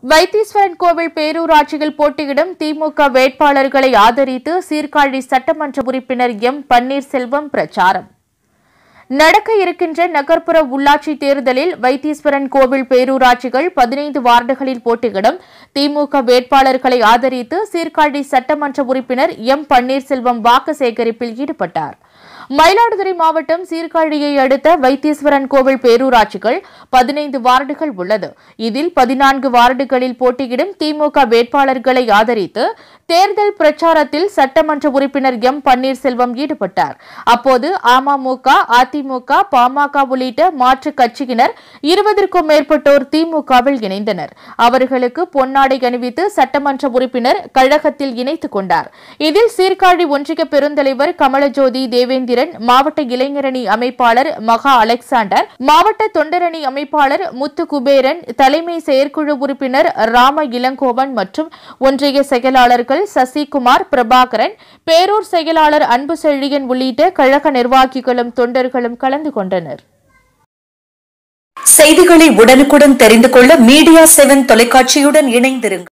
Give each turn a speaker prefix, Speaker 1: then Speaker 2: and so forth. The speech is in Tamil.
Speaker 1: வைத்தீஸ்வரன் கோவில் பேரூராட்சியில் போட்டியிடும் திமுக வேட்பாளர்களை ஆதரித்து சீர்காழி சட்டமன்ற உறுப்பினர் எம் பன்னீர்செல்வம் பிரச்சாரம் நடக்க இருக்கின்ற நகர்ப்புற உள்ளாட்சி தேர்தலில் வைத்தீஸ்வரன் கோவில் பேரூராட்சிகள் பதினைந்து வார்டுகளில் போட்டியிடும் திமுக வேட்பாளர்களை ஆதரித்து சீர்காழி சட்டமன்ற உறுப்பினர் எம் பன்னீர்செல்வம் வாக்கு சேகரிப்பில் ஈடுபட்டார் மயிலாடுதுறை மாவட்டம் சீர்காழியை அடுத்த வைத்தீஸ்வரன் கோவில் பேரூராட்சிகள் பதினைந்து வார்டுகள் உள்ளது இதில் பதினான்கு வார்டுகளில் போட்டியிடும் திமுக வேட்பாளர்களை ஆதரித்து தேர்தல் பிரச்சாரத்தில் சட்டமன்ற உறுப்பினர் எம் பன்னீர்செல்வம் ஈடுபட்டார் அப்போது அமமுக அதிமுக பாமக உள்ளிட்ட மாற்றுக் கட்சியினர் இருபதற்கும் மேற்பட்டோர் திமுகவில் இணைந்தனர் அவர்களுக்கு பொன்னாடை அணிவித்து சட்டமன்ற உறுப்பினர் கழகத்தில் இணைத்துக் கொண்டார் இதில் சீர்காழி ஒன்றிய பெருந்தலைவர் கமலஜோதி தேவேந்திரன் மாவட்ட இளைஞரணி அமைப்பாளர் மகா அலெக்சாண்டர் மாவட்ட தொண்டரணி அமைப்பாளர் முத்து குபேரன் தலைமை செயற்குழு உறுப்பினர் ராம இளங்கோவன் மற்றும் ஒன்றிய செயலாளர்கள் சசிகுமார் பிரபாகரன் பேரூர் செயலாளர் அன்பு செழியன் உள்ளிட்ட கழக நிர்வாகிகளும் தொண்டர்களும் கலந்து கொண்டனர்
Speaker 2: செய்திகளை உடனுக்குடன் தெரிந்து கொள்ள மீடியா செவன் தொலைக்காட்சியுடன் இணைந்திருங்கள்